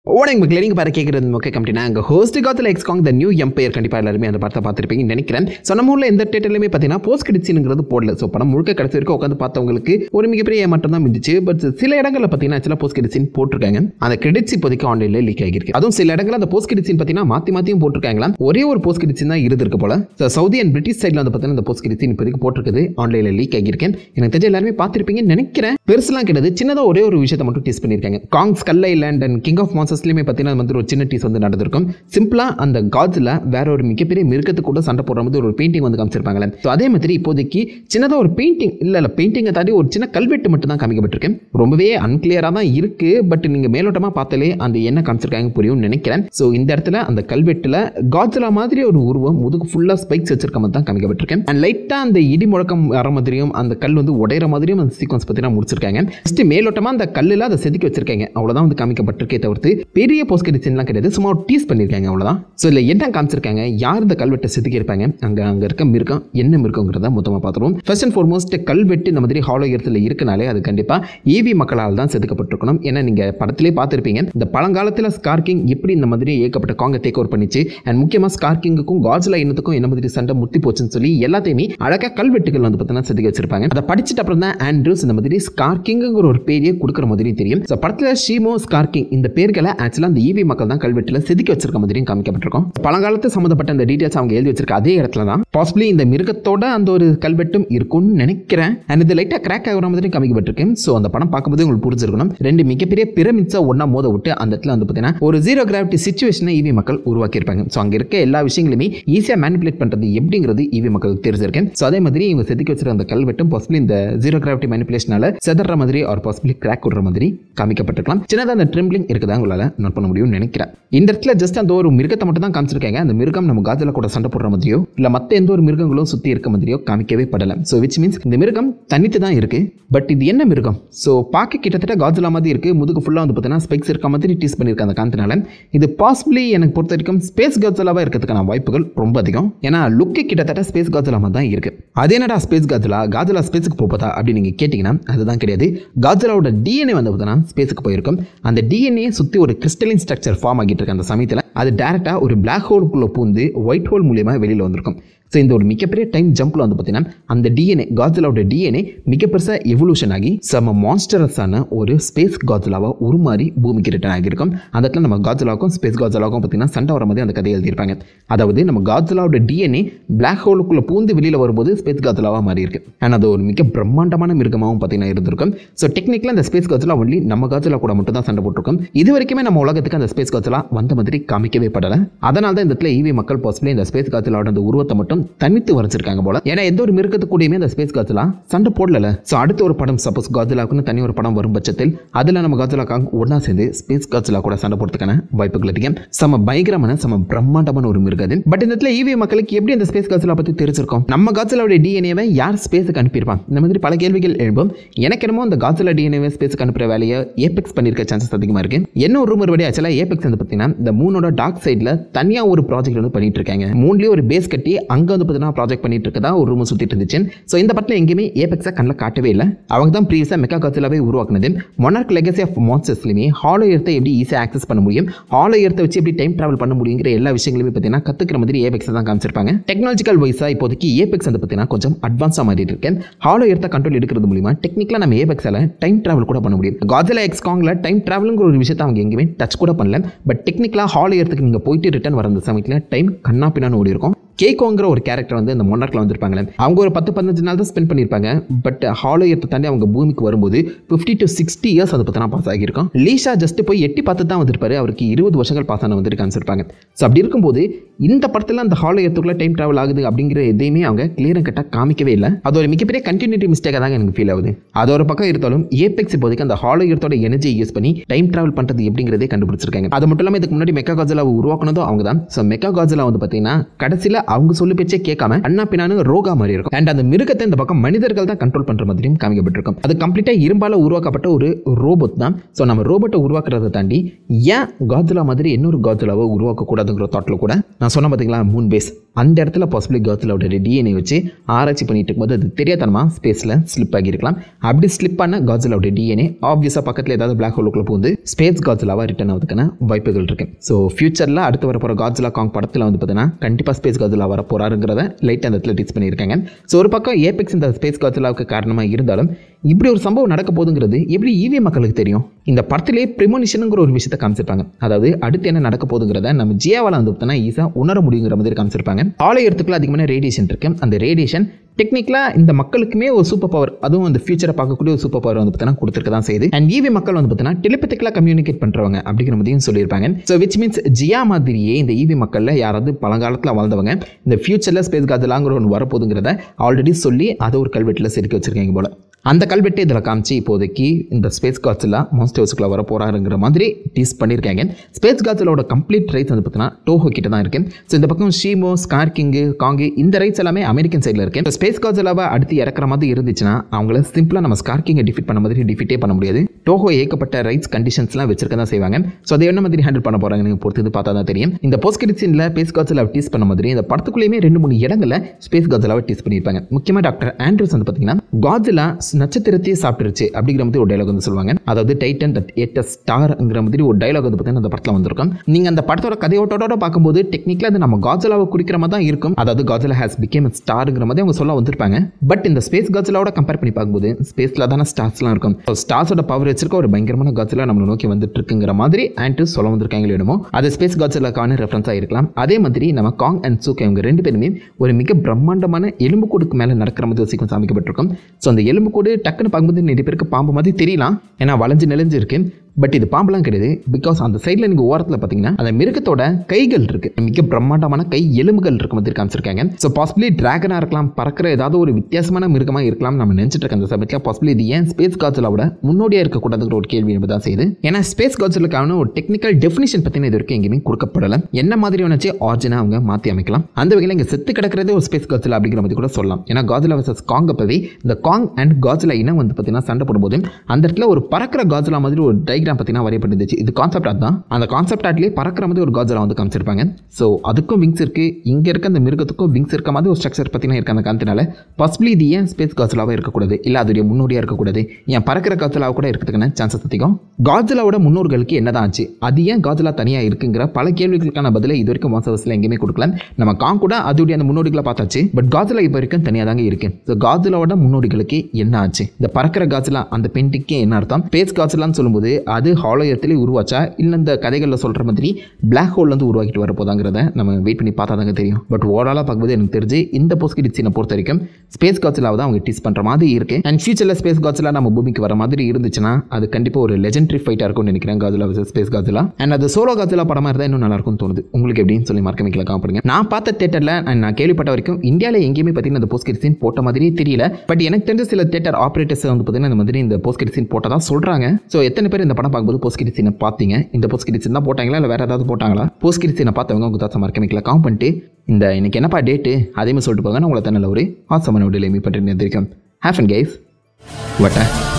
ஓடங்க மக்களே நீங்கள் பாரு கேட்குறது முக்கிய கம்பெனினா அங்கே ஹோஸ்ட் காத்தில் எக்ஸ்காங் த நியூ எம்பையர் கண்டிப்பாக எல்லாருமே அந்த படத்தை பார்த்துருப்பீங்கன்னு நினைக்கிறேன் ஸோ நம்ம ஊரில் எந்த டேட்டிலுமே பார்த்தீங்கன்னா போஸ்ட் கிடிச்சினுங்கிறது போடல ஸோ படம் முழுக்க கடைசி வரைக்கும் உட்காந்து பார்த்தவங்களுக்கு ஒரு மிகப்பெரிய ஏமாற்றம் தான் இருந்துச்சு பட் சில இடங்களில் பார்த்தீங்கன்னா ஆக்சுவலாக போஸ்ட் கிடிச்சின் போட்டிருக்காங்க அந்த கிரெடிட்ஸ் இப்போதைக்கு ஆன்லைனில் லீக் ஆகிருக்கு அதுவும் சில இடங்களில் அந்த போஸ்ட் கிடிச்சின் பார்த்தீங்கன்னா மாற்றி மாற்றியும் போட்டிருக்காங்களா ஒரே ஒரு போஸ்ட் கிடிச்சின் தான் இருந்திருக்கு போல ஸோ சவுதி அண்ட் பிரிட்டிஷ் சைடில் வந்து பார்த்தீங்கன்னா அந்த போஸ்ட் கிடிச்சின் இப்போதைக்கு போட்டிருக்குது ஆன்லைனில் லீக் ஆகியிருக்கேன் எனக்கு தெரிஞ்ச எல்லாருமே பார்த்துருப்பீங்கன்னு நினைக்கிறேன் பெருசுலாம் கிடையாது சின்னதாக ஒரே ஒரு விஷயத்தை மட்டும் டீஸ் பண்ணியிருக்காங்க Kong Skull Island and king of மான்சஸ்லையுமே பார்த்தீங்கன்னா வந்து ஒரு சின்ன டீஸ் வந்து நடந்திருக்கும் சிம்பிளாக அந்த காட்ஸில் வேற ஒரு மிகப்பெரிய மிருகத்து கூட சண்டை போடுற மாதிரி ஒரு பெயிண்டிங் வந்து காமிச்சிருப்பாங்களே ஸோ அதே மாதிரி இப்போதைக்கு சின்னதாக ஒரு பெயிண்டிங் இல்லை இல்லை பெயிண்டிங்கை தாண்டி ஒரு சின்ன கல்வெட்டு மட்டும் தான் காமிக்கப்பட்டிருக்கு ரொம்பவே அன்கிளியராக தான் இருக்குது பட் நீங்கள் மேலோட்டமாக பார்த்தாலே அந்த என்ன காமிச்சிருக்காங்க புரியும்னு நினைக்கிறேன் ஸோ இந்த இடத்துல அந்த கல்வெட்டில் காட்ஸிலா மாதிரி ஒரு உருவம் முதுகு ஃபுல்லாக ஸ்பைக்ஸ் வச்சிருக்க மாதிரி தான் காமிக்கப்பட்டிருக்கு அண்ட் லைட்டாக அந்த இடி முழக்கம் வர மாதிரியும் அந்த கல் வந்து உடையிற மாதிரியும் அந்த சீக்வன்ஸ் பார்த்தீங்கன்னா முடிச்சிருக்காங்க ஃபஸ்ட்டு மேலோட்டமாக அந்த கல்லில் அதை செதுக்கி வச்சிருக்காங்க அவ்வளோதான் வந்து காமிக்கப்பட்டிருக்கே தவிர்த்து பெரிய போஸ்ட் கிடிச்சின்லாம் கிடையாது சும்மா டீஸ் பண்ணியிருக்காங்க அவ்வளோதான் ஸோ இதில் என்ன காமிச்சிருக்காங்க யார் இந்த கல்வெட்டை செதுக்கி இருப்பாங்க அங்கே அங்கே இருக்க மிருகம் என்ன மிருகங்கிறத மொத்தமாக பார்த்துருவோம் ஃபர்ஸ்ட் அண்ட் ஃபார்மோஸ்ட் கல்வெட்டு இந்த மாதிரி ஹாலோ இடத்துல இருக்குனாலே அது கண்டிப்பாக ஈவி மக்களால் தான் செதுக்கப்பட்டிருக்கணும் ஏன்னா நீங்கள் படத்திலே பார்த்துருப்பீங்க இந்த பழங்காலத்தில் ஸ்கார்கிங் எப்படி இந்த மாதிரி ஏகப்பட்ட காங்க டேக் ஓவர் பண்ணிச்சு அண்ட் முக்கியமாக ஸ்கார்கிங்குக்கும் காட்ஸ்லா இனத்துக்கும் என்ன மாதிரி சண்டை முத்தி போச்சுன்னு சொல்லி எல்லாத்தையுமே அழகாக கல்வெட்டுகள் வந்து பார்த்தீங்கன்னா செதுக்கி வச்சிருப்பாங்க அதை படிச்சுட்டு அப்புறம் தான் ஆண்ட்ரூஸ் இந்த மாதிரி ஸ்கார்கிங்குங்கிற ஒரு பேரையே கொடுக்குற மாதிரி தெரியும் ஸோ படத்தில் ஷீமோ ஸ்கார்கிங் இந்த பேர்களை ஆக்சுவலாக அந்த ஈவி மக்கள் தான் கல்வெட்டில் செதுக்கி வச்சிருக்க மாதிரியும் காமிக்கப்பட்டிருக்கும் பழங்காலத்து சம்மந்தப்பட்ட அந்த டீட்டெயில்ஸ் அவங்க எழுதி வச்சிருக்க அதே இடத்துல தான் பாசிபிளி இந்த மிருகத்தோட அந்த ஒரு கல்வெட்டும் இருக்கும்னு நினைக்கிறேன் அண்ட் இது லைட்டாக கிராக் ஆகிற மாதிரி காமிக்கப்பட்டிருக்கு ஸோ அந்த படம் பார்க்கும்போது உங்களுக்கு புரிஞ்சிருக்கணும் ரெண்டு மிகப்பெரிய பிரமிட்ஸை ஒன்றா மோத விட்டு அந்த இடத்துல வந்து பார்த்தீங்கன்னா ஒரு ஜீரோ கிராவிட்டி சுச்சுவேஷனை ஈவி மக்கள் உருவாக்கியிருப்பாங்க ஸோ அங்கே இருக்க எல்லா விஷயங்களுமே ஈஸியாக மேனிப்புலேட் பண்ணுறது எப்படிங்கிறது ஈவி மக்களுக்கு தெரிஞ்சிருக்கேன் ஸோ அதே மாதிரி இவங்க செதுக்கி வச்சிருக்க அந்த கல்வெட்டும் பாசிபிளி இந்த ஜீரோ கிராவிட்டி மேனிப்புலேஷனால செதற மாதிரி ஒரு பாசிபிளி கிராக் விடுற மாதிரி காமிக்கப்பட்டிருக்கலாம் சின்னதாக அந்த ட்ரிம்பிளிங் இருக்குதா உங்களால் நோட் பண்ண முடியும்னு நினைக்கிறேன் இந்த இடத்துல ஜஸ்ட் அந்த ஒரு மிருகத்தை மட்டும் தான் காமிச்சிருக்காங்க அந்த மிருகம் நம்ம காஜில் கூட சண்டை போடுற மாதிரியோ இல்லை மற்ற எந்த ஒரு மிருகங்களும் சுற்றி இருக்க மாதிரியோ காமிக்கவே படலை ஸோ விச் மீன்ஸ் இந்த மிருகம் தனித்து தான் இருக்குது பட் இது என்ன மிருகம் ஸோ பார்க்க கிட்டத்தட்ட காஜிலா மாதிரி இருக்குது முதுகு ஃபுல்லாக வந்து பார்த்தீங்கன்னா ஸ்பெக்ஸ் இருக்க மாதிரி டீஸ் பண்ணியிருக்காங்க அந்த காந்தனால இது பாசிபிளி எனக்கு பொறுத்த வரைக்கும் ஸ்பேஸ் காஜலாவாக இருக்கிறதுக்கான வாய்ப்புகள் ரொம்ப அதிகம் ஏன்னா லுக்கு கிட்டத்தட்ட ஸ்பேஸ் காஜலாமா தான் இருக்குது அது என்னடா ஸ்பேஸ் காஜலா காஜலா ஸ்பேஸுக்கு போப்பதா அப்படின்னு நீங்கள் கேட்டிங்கன்னா அதுதான் கிடையாது காஜலாவோட டிஎன்ஏ வந்து பார்த்தீங்கன்னா ஸ்பேஸுக்கு போயிருக்கும் அந்த டிஎன்ஏ சுற்றி ஒரு கிறிஸ்டலின் ஸ்ட்ரக்சர் ஃபார்ம் ஆகிட்டு இருக்கு அந்த சமயத்தில் அது டேரெக்டாக ஒரு பிளாக் ஹோலுக்குள்ளே பூந்து ஒயிட் ஹோல் மூலியமாக வெளியில் வந்திருக்கும் ஸோ இந்த ஒரு மிகப்பெரிய டைம் ஜம்பில் வந்து பார்த்தீங்கன்னா அந்த டிஎன்ஏ காஜலாவோட டிஎன்ஏ மிக பெருசாக எவல்யூஷன் ஆகி செம்ம மான்ஸ்டரஸான ஒரு ஸ்பேஸ் காஜலாவாக உருமாறி பூமிக்கு ரிட்டர்ன் ஆகியிருக்கும் அந்த இடத்துல நம்ம காஜலாவுக்கும் ஸ்பேஸ் காஜலாவுக்கும் பார்த்தீங்கன்னா சண்டை வர மாதிரி அந்த கதையை எழுதியிருப்பாங்க அதாவது நம்ம காஜலாவோட டிஎன்ஏ பிளாக் ஹோலுக்குள்ளே பூந்து வெளியில் வரும்போது ஸ்பேஸ் காஜலாவாக மாறி இருக்கு அண்ட் அது ஒரு மிக பிரம்மாண்டமான மிருகமாகவும் பார்த்தீங்கன்னா இருந்திருக்கும் ஸோ டெக்னிக்கலாக அந்த ஸ்பேஸ் காஜலா ஒன்லி நம்ம காஜலா கூட மட்டும் தான் சண்டை போட்டிருக்கோம் இது வரைக்குமே நம்ம உலகத்துக்கு அந்த ஸ்பேஸ் காஜலா வந்த மாதிரி காமிக்கவே படலை அதனால தான் இந்த இடத்துல ஈவி மக்கள் பாசிபிளி இந்த ஸ்பேஸ் காஜலாவோட அந்த உருவத்தை மட்டும் தனித்து வரைச்சிருக்காங்க போல ஏன்னா எந்த ஒரு மிருகத்து கூடயுமே அந்த ஸ்பேஸ் காஜலா சண்டை போடல ஸோ அடுத்த ஒரு படம் சப்போஸ் காஜலாவுக்குன்னு தனி ஒரு படம் வரும் பட்சத்தில் அதில் நம்ம காஜலாக்காக ஒன்றா சேர்ந்து ஸ்பேஸ் காஜலா கூட சண்டை போடுறதுக்கான வாய்ப்புகள் அதிகம் செம பயங்கரமான செம பிரம்மாண்டமான ஒரு மிருகம் அது பட் இந்த இடத்துல ஈவி மக்களுக்கு எப்படி அந்த ஸ்பேஸ் காஜலா பற்றி தெரிஞ்சிருக்கும் நம்ம காஜலாவோட டிஎன்ஏவை யார் ஸ்பேஸுக்கு அனுப்பியிருப்பாங்க இந்த மாதிரி பல கேள்விகள் எழும்பும் எனக்கு என்னமோ அந்த காஜலா டிஎன்ஏவை ஸ்பேஸுக்கு அனுப்புற வேலையை ஏபெக்ஸ் பண்ணியிருக்க சான்சஸ் அதிகமாக இருக்கு என்ன ஒரு ரூமர் படி ஆக்சுவலாக ஏபெக்ஸ் வந்து பார்த்தீங்கன்னா இந்த மூனோட டார்க் சைடில் தனியாக ஒரு ப்ராஜெக்ட் வந்து பண்ணிட்டு இருக்காங்க மூணுலேயே ஒரு பேஸ் கட்டி அங்கே வந்து பார்த்தீங்கன்னா ப்ராஜெக்ட் பண்ணிட்டு இருக்கதா ஒரு ரூம் சுற்றிட்டு இருந்துச்சு ஸோ இந்த படத்தில் எங்கேயுமே ஏபெக்ஸை கண்ணில் காட்டவே இல்லை அவங்க தான் ப்ரீவியஸாக மெக்கா காஜலாவே உருவாக்குனது மொனார்க் லெகசி ஆஃப் மான்ஸ்டர்ஸ்லையுமே ஹாலோ எர்த்தை எப்படி ஈஸியாக ஆக்சஸ் பண்ண முடியும் ஹாலோ எர்த்தை வச்சு எப்படி டைம் ட்ராவல் பண்ண முடியுங்கிற எல்லா விஷயங்களுமே பார்த்தீங்கன்னா கற்றுக்கிற மாதிரி ஏபெக்ஸை தான் காமிச்சிருப்பாங்க டெக்னாலஜிக்கல் வைஸாக இப்போதைக்கு ஏபெக்ஸ் வந்து பார்த்தீங்கன்னா கொஞ்சம் அட்வான்ஸாக மாறிட்டு இருக்கேன் ஹாலோ எர்த்தை கண்ட்ரோல் எடுக்கிறது மூலிமா டெக்னிக்கலாக நம்ம ஏபெக்ஸால் டைம் ட்ராவல் கூட பண்ண முடியும் காஜலா எக்ஸ் காங்கில் டைம் ட்ராவலுங்கிற ஒரு விஷயத்தை அவங்க எங்கேயுமே டச் கூட பண்ணல பட் டெக்னிக்கலாக ஹாலோ எர்த்துக்கு நீங்கள் போயிட்டு ரிட்டர்ன் வர அந்த சமயத்தில் டைம் கண்ணா பின்னான்னு ஓடி இருக்கும் கேக்கோங்கிற ஒரு கேரக்டர் வந்து இந்த மொன்னார்க்கில் வந்திருப்பாங்களே அவங்க ஒரு பத்து பதினஞ்சு நாள் தான் ஸ்பெண்ட் பண்ணியிருப்பாங்க பட் ஹாலோ எர்த்தை தாண்டி அவங்க பூமிக்கு வரும்போது ஃபிஃப்டி டு சிக்ஸ்டி இயர்ஸ் அதை பற்றினா பாஸ் ஆகியிருக்கும் லீஷா ஜஸ்ட் போய் எட்டி பார்த்து தான் வந்திருப்பாரு அவருக்கு இருபது வருஷங்கள் பாஸ் ஆன வந்துட்டு காமிச்சிருப்பாங்க ஸோ அப்படி இருக்கும்போது இந்த படத்தில் அந்த ஹாலோ எர்த்துக்குள்ளே டைம் ட்ராவல் ஆகுது அப்படிங்கிற எதையுமே அவங்க கிளியர் கட்டாக காமிக்கவே இல்லை அது ஒரு மிகப்பெரிய கண்டினியூட்டி மிஸ்டேக்காக தாங்க எனக்கு ஃபீல் ஆகுது அது ஒரு பக்கம் இருந்தாலும் ஏபெக்ஸ் இப்போதைக்கு அந்த ஹாலோ எர்த்தோட எனர்ஜியை யூஸ் பண்ணி டைம் ட்ராவல் பண்ணுறது எப்படிங்கிறதே கண்டுபிடிச்சிருக்காங்க அது மட்டும் இல்லாமல் இதுக்கு முன்னாடி மெக்கா காஜலாவை உருவாக்குனதும் அவங்க தான் ஸோ மெக்கா காஜலா வந்து பார்த்தீங்கன்னா கடைசியில் அவங்க சொல்லி பேச்சே கேட்காம அண்ணா பின்னானு ரோகா மாதிரி இருக்கும் அண்ட் அந்த மிருகத்தை இந்த பக்கம் மனிதர்கள் தான் கண்ட்ரோல் பண்ற மாதிரியும் காமிக்கப்பட்டிருக்கும் அது கம்ப்ளீட்டா இரும்பால உருவாக்கப்பட்ட ஒரு ரோபோட் தான் ஸோ நம்ம ரோபோட்டை உருவாக்குறதை தாண்டி ஏன் காஜுலா மாதிரி இன்னொரு காஜுலாவை உருவாக்க கூடாதுங்கிற தாட்டில் கூட நான் சொன்ன பார்த்தீங்களா மூன் பேஸ் அந்த இடத்துல பாசிபிளி காஜிலாவோட டிஎன்ஏ வச்சு ஆராய்ச்சி பண்ணிட்டு இருக்கும்போது அது தெரியாதனமா ஸ்பேஸில் ஸ்லிப் ஆகியிருக்கலாம் அப்படி ஸ்லிப் ஆன காஜிலாவோட டிஎன்ஏ ஆப்வியஸாக பக்கத்தில் ஏதாவது பிளாக் ஹோலுக்குள்ள பூந்து ஸ்பேஸ் காஜிலாவாக ரிட்டர்ன் ஆகுதுக்கான வாய்ப்புகள் இருக்கு ஸோ ஃபியூச்சரில் அடுத்து வர போகிற காஜிலா காங் படத்தில் வந்து பார்த்தீங்கன்னா கண்டிப்பாக ஸ்பேஸ் காஜிலா வர போகிறாருங்கிறத லைட்டாக அந்த இடத்துல டீச் பண்ணியிருக்காங்க ஸோ ஒரு பக்கம் ஏபெக்ஸ் இந்த ஸ்பேஸ் காஜிலாவுக்கு காரணமாக இருந்தாலும் இப்படி ஒரு சம்பவம் நடக்க போகுதுங்கிறது எப்படி ஈவி மக்களுக்கு தெரியும் இந்த படத்திலே ப்ரிமோனிஷனுங்கிற ஒரு விஷயத்தை காமிச்சிருப்பாங்க அதாவது அடுத்து என்ன நடக்க போகுதுங்கிறத நம்ம ஜியாவால் வந்து பார்த்தோன்னா ஈஸியாக உணர முடியுங்கிற மாதிரி காமிச்சிருப்பாங்க ஆலயத்துக்குள்ள அதிகமான ரேடியேஷன் இருக்கு அந்த ரேடியேஷன் டெக்னிக்கலாக இந்த மக்களுக்குமே ஒரு சூப்பர் பவர் அதுவும் அந்த ஃபியூச்சரை பார்க்கக்கூடிய ஒரு சூப்பர் பவர் வந்து பார்த்தீங்கன்னா கொடுத்துருக்க தான் செய்யுது அண்ட் ஈவி மக்கள் வந்து பார்த்தீங்கன்னா டெலிபத்திக்கலாக கம்யூனிகேட் பண்ணுறவங்க அப்படிங்கிற மாதிரியும் சொல்லியிருப்பாங்க ஸோ விச் மீன்ஸ் ஜியா மாதிரியே இந்த ஈவி மக்களில் யாராவது பழங்காலத்தில் வாழ்ந்தவங்க இந்த ஃபியூச்சரில் ஸ்பேஸ் காதலாங்கிற ஒன்று வரப்போகுதுங்கிறத ஆல்ரெடி சொல்லி அதை ஒரு கல்வெட்டில் செதுக்கி வச்சிருக்காங்க போல அந்த கல்வெட்டு இதில் காமிச்சு இப்போதைக்கு இந்த ஸ்பேஸ் காட்சில் மாஸ்டர்ஸுக்குள்ள வர போகிறாருங்கிற மாதிரி டீஸ் பண்ணியிருக்காங்க ஸ்பேஸ் காட்சிலோட கம்ப்ளீட் ரைட்ஸ் வந்து பார்த்தீங்கன்னா டோஹோ கிட்ட தான் இருக்கு ஸோ இந்த பக்கம் ஷீமோ ஸ்கார்கிங்கு காங்கு இந்த ரைட்ஸ் எல்லாமே அமெரிக்கன் சைடில் இருக்கு இப்போ ஸ்பேஸ் காட்சிலாவை அடுத்து இறக்குற மாதிரி இருந்துச்சுன்னா அவங்கள சிம்பிளாக நம்ம ஸ்கார்கிங்கை டிஃபிட் பண்ண மாதிரி டிஃபிட்டே பண்ண முடியாது டோஹோ ஏகப்பட்ட ரைட்ஸ் கண்டிஷன்ஸ்லாம் வச்சிருக்க தான் செய்வாங்க ஸோ அதை என்ன மாதிரி ஹேண்டில் பண்ண போகிறாங்க நீங்கள் பொறுத்து பார்த்தா தான் தெரியும் இந்த போஸ்ட் கிரிச்சினில் ஸ்பேஸ் காட்சிலாவை டீஸ் பண்ண மாதிரி இந்த படத்துக்குள்ளேயுமே ரெண்டு மூணு இடங்களில் ஸ்பேஸ் காட்சிலாவை டீஸ் பண்ணியிருப்பாங்க முக்கியமாக டாக்டர் ஆண்ட்ரூஸ் வந்து பார்த்தீங்கன்னா காட்சிலா நட்சத்திரத்தையே சாப்பிட்டுருச்சு அப்படிங்கிற மாதிரி ஒரு டைலாக் வந்து சொல்லுவாங்க அதாவது டைட்டன் தட் ஏட்ட ஸ்டார்ங்கிற மாதிரி ஒரு டைலாக் வந்து பார்த்தீங்கன்னா அந்த படத்தில் வந்திருக்கும் நீங்கள் அந்த படத்தோட கதையோட்டோட பார்க்கும்போது டெக்னிக்கலாக அது நம்ம காஜலாவை குறிக்கிற மாதிரி தான் இருக்கும் அதாவது காஜலா ஹேஸ் பிகேம் ஸ்டாருங்கிற மாதிரி அவங்க சொல்ல வந்திருப்பாங்க பட் இந்த ஸ்பேஸ் காஜலாவோட கம்பேர் பண்ணி பார்க்கும்போது ஸ்பேஸில் தானே ஸ்டார்ஸ்லாம் இருக்கும் ஸ்டார்ஸோட பவர் வச்சிருக்க ஒரு பயங்கரமான காஜலா நம்மளை நோக்கி வந்துட்டு இருக்குங்கிற மாதிரி ஆன்ட்டு சொல்ல வந்திருக்காங்க என்னமோ அது ஸ்பேஸ் காஜலாக்கான ரெஃபரன்ஸாக இருக்கலாம் அதே மாதிரி நம்ம காங் அண்ட் சூக் இவங்க ரெண்டு பேருமே ஒரு மிக பிரம்மாண்டமான எலும்புக்கூடுக்கு மேலே நடக்கிற மாதிரி ஒரு சீக்வன்ஸ் அமைக்கப்பட்டிருக்கும் ஸோ அந்த எலும்புக்கூடு டக்குன்னு பார்க்கும்போது நிறைய பேருக்கு பாம்பு மாதிரி தெரியலாம் ஏன்னா வளைஞ்சு நெளிஞ்சு இருக்கு பட் இது பாம்பெலாம் கிடையாது பிகாஸ் அந்த சைடில் நீங்கள் ஓரத்தில் பார்த்தீங்கன்னா அந்த மிருகத்தோட கைகள் இருக்கு மிக பிரம்மாண்டமான கை எலும்புகள் இருக்க மாதிரி காமிச்சிருக்காங்க ஸோ பாசிபிளி டிராகனாக இருக்கலாம் பறக்கிற ஏதாவது ஒரு வித்தியாசமான மிருகமாக இருக்கலாம் நம்ம நினச்சிட்டு இருக்க அந்த சமயத்தில் பாசிபிளி இது ஏன் ஸ்பேஸ் காஜலாவோட முன்னோடியாக இருக்கக்கூடாதுங்கிற ஒரு கேள்வி என்பது தான் செய்யுது ஏன்னா ஸ்பேஸ் காஜலுக்கான ஒரு டெக்னிக்கல் டெஃபினிஷன் பற்றின இது வரைக்கும் எங்கேயுமே கொடுக்கப்படலை என்ன மாதிரி வச்சு ஆர்ஜினா அவங்க மாற்றி அமைக்கலாம் அந்த வகையில் இங்கே செத்து கிடக்கிறதே ஒரு ஸ்பேஸ் காஜலா அப்படிங்கிற மாதிரி கூட சொல்லலாம் ஏன்னா காஜலா வர்சஸ் காங் அப்பவே இந்த காங் அண்ட் காஜலா இனம் வந்து பார்த்தீங்கன்னா சண்டை போடும்போது அந்த இடத்துல ஒரு பறக்கிற காஜலா மாதிரி ஒரு டைக்ராம் பார்த்தீங்கன்னா வரையப்பட்டிருந்துச்சு இது கான்செப்ட் அதுதான் அந்த கான்செப்ட் ஆட்லேயே பறக்கிற மாதிரி ஒரு காஜலா வந்து காமிச்சிருப்பாங்க ஸோ அதுக்கும் விங்ஸ் இருக்கு இங்கே இருக்க அந்த மிருகத்துக்கும் விங்ஸ் இருக்க மாதிரி ஒரு ஸ்ட்ரக்சர் பார்த்தீங்கன்னா இருக்க அந்த காரணத்தினால பாசிபிளி இது ஏன் ஸ்பேஸ் காஜலாவாக இருக்கக்கூடாது இல்லை அதோடைய முன்னோடியாக இருக்கக்கூடாது ஏன் பறக்கிற காஜலாவை கூட இருக்கிறதுக்கான சான்சஸ் அதிகம் காஜலாவோட முன்னோர்களுக்கு என்னதான் ஆச்சு அது ஏன் காஜலா தனியாக இருக்குங்கிற பல கேள்விகளுக்கான பதிலை இது வரைக்கும் மாசவசில் எங்கேயுமே கொடுக்கல நம்ம காங் கூட அதோடைய அந்த முன்னோடிகளை பார்த்தாச்சு பட் காஜலா இப்போ வரைக்கும் தனியாக தாங்க இருக்கு ஸோ காஜலாவோட முன்னோடிகளுக்கு என்ன ஆச்சு இந்த பறக்கிற காஜலா அந்த பெயிண்டிங்கே என்ன அர்த்தம் பேஸ் காஜலான்னு சொல்லும்போது அது ஹாலோயத்திலே உருவாச்சா இல்லை இந்த கதைகளில் சொல்கிற மாதிரி பிளாக் ஹோல் வந்து உருவாக்கிட்டு வரப்போதாங்கிறத நம்ம வெயிட் பண்ணி பார்த்தா தாங்க தெரியும் பட் ஓவராலாக பார்க்கும்போது எனக்கு தெரிஞ்சு இந்த போஸ்ட் சீனை பொறுத்த வரைக்கும் ஸ்பேஸ் காட்சிலாவை தான் அவங்க டீஸ் பண்ணுற மாதிரி இருக்கு அண்ட் ஃபியூச்சரில் ஸ்பேஸ் காட்சிலா நம்ம பூமிக்கு வர மாதிரி இருந்துச்சுன்னா அது கண்டிப்பாக ஒரு லெஜெண்டரி ஃபைட்டாக இருக்கும்னு நினைக்கிறேன் Godzilla versus space Godzilla and அது சோலோ காஜிலா படமாக இருந்தால் இன்னும் நல்லா இருக்கும்னு தோணுது உங்களுக்கு எப்படின்னு சொல்லி மறக்க வைக்கல காப்படுங்க நான் பார்த்த தேட்டரில் நான் கேள்விப்பட்ட வரைக்கும் இந்தியாவில் எங்கேயுமே பார்த்தீங்கன்னா அந்த போஸ்ட் சீன் போட்ட மாதிரியே தெரியல பட் எனக்கு தெரிஞ்ச சில தேட்டர் ஆப்ரேட்டர்ஸ் வந்து பார்த்தீங்கன்னா இந்த மாதிரி இந்த போஸ்ட் சீன் போட்டதா சொல்கிறாங்க ஸோ எத்தனை பேர் இந்த படம் பார்க்கும்போது போஸ்ட் சீனை பார்த்தீங்க இந்த போஸ்ட் சீன் தான் போட்டாங்களா இல்லை வேறு ஏதாவது போட்டாங்களா போஸ்ட் சீனை பார்த்தவங்க உங்கள் தாசம் மறக்க வைக்கல காம் பண்ணிட்டு இந்த இன்னைக்கு என்னப்பா டேட்டு அதே மாதிரி சொல்லிட்டு போங்க நான் உங்களை தன்னில் ஒரு ஆசமான விடையில் மீட் பண்ணுறேன் ஹேஃப் அண்ட் கைஸ் வட்ட